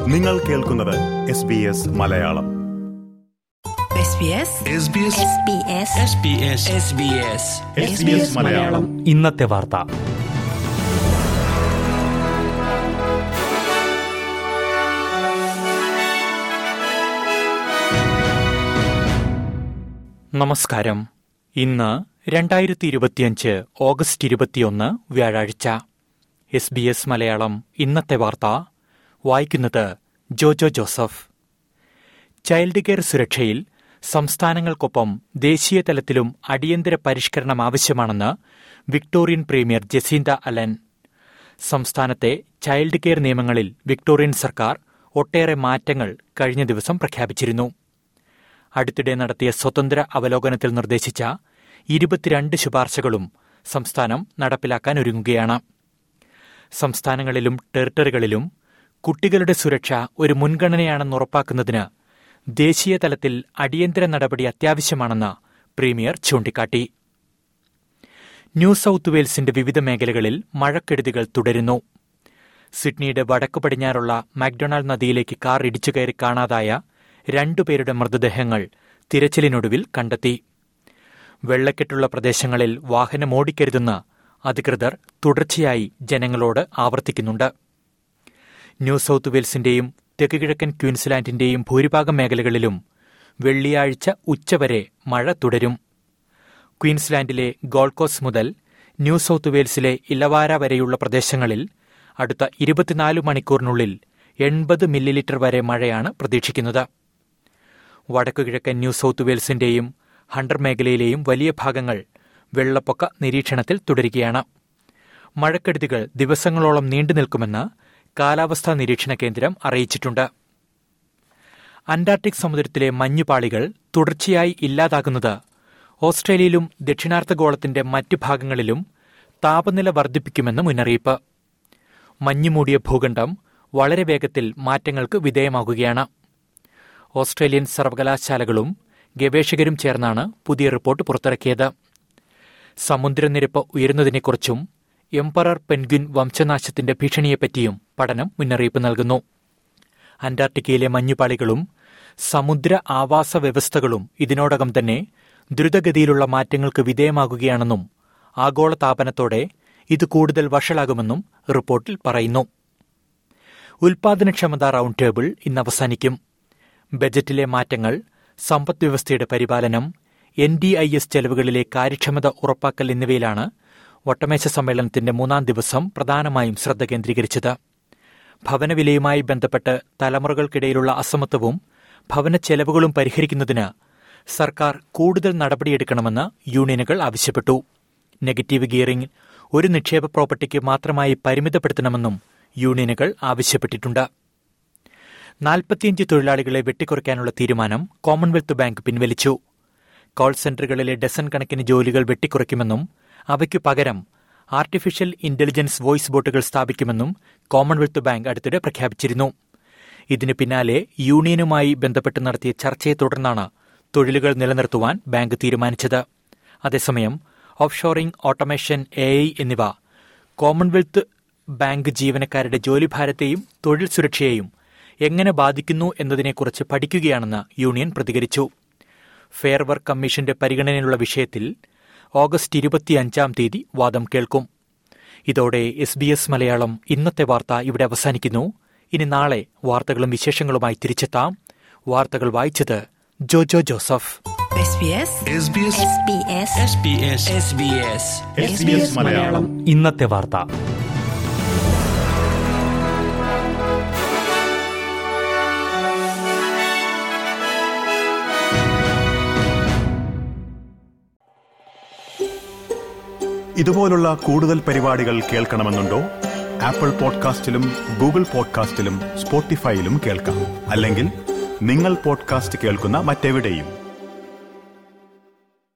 നിങ്ങൾ കേൾക്കുന്നത് S B S Malayalam SBS Malayalam ഇന്നത്തെ വാർത്ത നമസ്കാരം ഇന്ന് രണ്ടായിരത്തി ഇരുപത്തിയഞ്ച് ഓഗസ്റ്റ് ഇരുപത്തിയൊന്ന് വ്യാഴാഴ്ച എസ് ബി എസ് മലയാളം ഇന്നത്തെ വാർത്ത വായിക്കുന്നത് ജോജോ ജോസഫ് ചൈൽഡ് കെയർ സുരക്ഷയിൽ സംസ്ഥാനങ്ങൾക്കൊപ്പം ദേശീയ തലത്തിലും അടിയന്തര പരിഷ്കരണം ആവശ്യമാണെന്ന് വിക്ടോറിയൻ പ്രീമിയർ ജസീന്ത അലൻ സംസ്ഥാനത്തെ ചൈൽഡ് കെയർ നിയമങ്ങളിൽ വിക്ടോറിയൻ സർക്കാർ ഒട്ടേറെ മാറ്റങ്ങൾ കഴിഞ്ഞ ദിവസം പ്രഖ്യാപിച്ചിരുന്നു അടുത്തിടെ നടത്തിയ സ്വതന്ത്ര അവലോകനത്തിൽ നിർദ്ദേശിച്ച ഇരുപത്തിരണ്ട് ശുപാർശകളും സംസ്ഥാനം നടപ്പിലാക്കാൻ ഒരുങ്ങുകയാണ് സംസ്ഥാനങ്ങളിലും ടെറിട്ടറികളിലും കുട്ടികളുടെ സുരക്ഷ ഒരു മുൻഗണനയാണെന്ന് ഉറപ്പാക്കുന്നതിന് ദേശീയ തലത്തിൽ അടിയന്തര നടപടി അത്യാവശ്യമാണെന്ന് പ്രീമിയർ ചൂണ്ടിക്കാട്ടി ന്യൂ സൌത്ത് വെയിൽസിന്റെ വിവിധ മേഖലകളിൽ മഴക്കെടുതികൾ തുടരുന്നു സിഡ്നിയുടെ വടക്കു പടിഞ്ഞാറുള്ള മാക്ഡൊണാൾഡ് നദിയിലേക്ക് കാർ ഇടിച്ചു കയറി കാണാതായ രണ്ടുപേരുടെ മൃതദേഹങ്ങൾ തിരച്ചിലിനൊടുവിൽ കണ്ടെത്തി വെള്ളക്കെട്ടുള്ള പ്രദേശങ്ങളിൽ വാഹനം ഓടിക്കരുതെന്ന് അധികൃതർ തുടർച്ചയായി ജനങ്ങളോട് ആവർത്തിക്കുന്നുണ്ട് ന്യൂ സൌത്ത് വെയിൽസിന്റെയും തെക്കുകിഴക്കൻ ക്വീൻസ്ലാൻഡിന്റെയും ഭൂരിഭാഗം മേഖലകളിലും വെള്ളിയാഴ്ച ഉച്ചവരെ മഴ തുടരും ക്വീൻസ്ലാൻഡിലെ ഗോൾക്കോസ് മുതൽ ന്യൂ സൌത്ത് വെയിൽസിലെ ഇലവാര വരെയുള്ള പ്രദേശങ്ങളിൽ അടുത്ത ഇരുപത്തിനാല് മണിക്കൂറിനുള്ളിൽ എൺപത് മില്ലിലിറ്റർ വരെ മഴയാണ് പ്രതീക്ഷിക്കുന്നത് വടക്കുകിഴക്കൻ ന്യൂ സൌത്ത് വെയിൽസിന്റെയും ഹണ്ടർ മേഖലയിലെയും വലിയ ഭാഗങ്ങൾ വെള്ളപ്പൊക്ക നിരീക്ഷണത്തിൽ തുടരുകയാണ് മഴക്കെടുതികൾ ദിവസങ്ങളോളം നീണ്ടു നിൽക്കുമെന്ന് കാലാവസ്ഥാ നിരീക്ഷണ കേന്ദ്രം അറിയിച്ചിട്ടുണ്ട് അന്റാർട്ടിക് സമുദ്രത്തിലെ മഞ്ഞുപാളികൾ തുടർച്ചയായി ഇല്ലാതാകുന്നത് ഓസ്ട്രേലിയയിലും ദക്ഷിണാർദ്ധഗോളത്തിന്റെ മറ്റു ഭാഗങ്ങളിലും താപനില വർദ്ധിപ്പിക്കുമെന്ന് മുന്നറിയിപ്പ് മഞ്ഞുമൂടിയ ഭൂഖണ്ഡം വളരെ വേഗത്തിൽ മാറ്റങ്ങൾക്ക് വിധേയമാകുകയാണ് ഓസ്ട്രേലിയൻ സർവകലാശാലകളും ഗവേഷകരും ചേർന്നാണ് പുതിയ റിപ്പോർട്ട് പുറത്തിറക്കിയത് സമുദ്രനിരപ്പ് ഉയരുന്നതിനെക്കുറിച്ചും എംപറർ പെൻഗ്വിൻ വംശനാശത്തിന്റെ ഭീഷണിയെപ്പറ്റിയും പഠനം മുന്നറിയിപ്പ് നൽകുന്നു അന്റാർട്ടിക്കയിലെ മഞ്ഞുപാളികളും സമുദ്ര ആവാസ വ്യവസ്ഥകളും ഇതിനോടകം തന്നെ ദ്രുതഗതിയിലുള്ള മാറ്റങ്ങൾക്ക് വിധേയമാകുകയാണെന്നും ആഗോളതാപനത്തോടെ ഇത് കൂടുതൽ വഷളാകുമെന്നും റിപ്പോർട്ടിൽ പറയുന്നു ഉൽപാദനക്ഷമത റൌണ്ട് ടേബിൾ ഇന്ന് അവസാനിക്കും ബജറ്റിലെ മാറ്റങ്ങൾ സമ്പദ്വ്യവസ്ഥയുടെ പരിപാലനം എൻ ഡി ഐ എസ് ചെലവുകളിലെ കാര്യക്ഷമത ഉറപ്പാക്കൽ എന്നിവയിലാണ് വട്ടമേശ സമ്മേളനത്തിന്റെ മൂന്നാം ദിവസം പ്രധാനമായും ശ്രദ്ധ കേന്ദ്രീകരിച്ചത് ഭവനവിലയുമായി ബന്ധപ്പെട്ട് തലമുറകൾക്കിടയിലുള്ള അസമത്വവും ഭവന ചെലവുകളും പരിഹരിക്കുന്നതിന് സർക്കാർ കൂടുതൽ നടപടിയെടുക്കണമെന്ന് യൂണിയനുകൾ ആവശ്യപ്പെട്ടു നെഗറ്റീവ് ഗിയറിംഗ് ഒരു നിക്ഷേപ പ്രോപ്പർട്ടിക്ക് മാത്രമായി പരിമിതപ്പെടുത്തണമെന്നും യൂണിയനുകൾ ആവശ്യപ്പെട്ടിട്ടുണ്ട് നാൽപ്പത്തിയഞ്ച് തൊഴിലാളികളെ വെട്ടിക്കുറയ്ക്കാനുള്ള തീരുമാനം കോമൺവെൽത്ത് ബാങ്ക് പിൻവലിച്ചു കോൾ സെന്ററുകളിലെ ഡസൻ കണക്കിന് ജോലികൾ വെട്ടിക്കുറയ്ക്കുമെന്നും അവയ്ക്കു പകരം ആർട്ടിഫിഷ്യൽ ഇന്റലിജൻസ് വോയിസ് ബോട്ടുകൾ സ്ഥാപിക്കുമെന്നും കോമൺവെൽത്ത് ബാങ്ക് അടുത്തിടെ പ്രഖ്യാപിച്ചിരുന്നു ഇതിന് പിന്നാലെ യൂണിയനുമായി ബന്ധപ്പെട്ട് നടത്തിയ ചർച്ചയെ തുടർന്നാണ് തൊഴിലുകൾ നിലനിർത്തുവാൻ ബാങ്ക് തീരുമാനിച്ചത് അതേസമയം ഓഫ്ഷോറിംഗ് ഓട്ടോമേഷൻ എ ഐ എന്നിവ കോമൺവെൽത്ത് ബാങ്ക് ജീവനക്കാരുടെ ജോലിഭാരത്തെയും തൊഴിൽ സുരക്ഷയെയും എങ്ങനെ ബാധിക്കുന്നു എന്നതിനെക്കുറിച്ച് പഠിക്കുകയാണെന്ന് യൂണിയൻ പ്രതികരിച്ചു ഫെയർ വർക്ക് കമ്മീഷന്റെ പരിഗണനയിലുള്ള വിഷയത്തിൽ ഓഗസ്റ്റ് ഇരുപത്തിയഞ്ചാം തീയതി വാദം കേൾക്കും ഇതോടെ എസ് ബി എസ് മലയാളം ഇന്നത്തെ വാർത്ത ഇവിടെ അവസാനിക്കുന്നു ഇനി നാളെ വാർത്തകളും വിശേഷങ്ങളുമായി തിരിച്ചെത്താം വാർത്തകൾ വായിച്ചത് ജോജോ ജോസഫ് SBS മലയാളം ഇന്നത്തെ വാർത്ത ഇതുപോലുള്ള കൂടുതൽ പരിപാടികൾ കേൾക്കണമെന്നുണ്ടോ ആപ്പിൾ പോഡ്കാസ്റ്റിലും ഗൂഗിൾ പോഡ്കാസ്റ്റിലും സ്പോട്ടിഫൈയിലും കേൾക്കാം അല്ലെങ്കിൽ നിങ്ങൾ പോഡ്കാസ്റ്റ് കേൾക്കുന്ന മറ്റെവിടെയും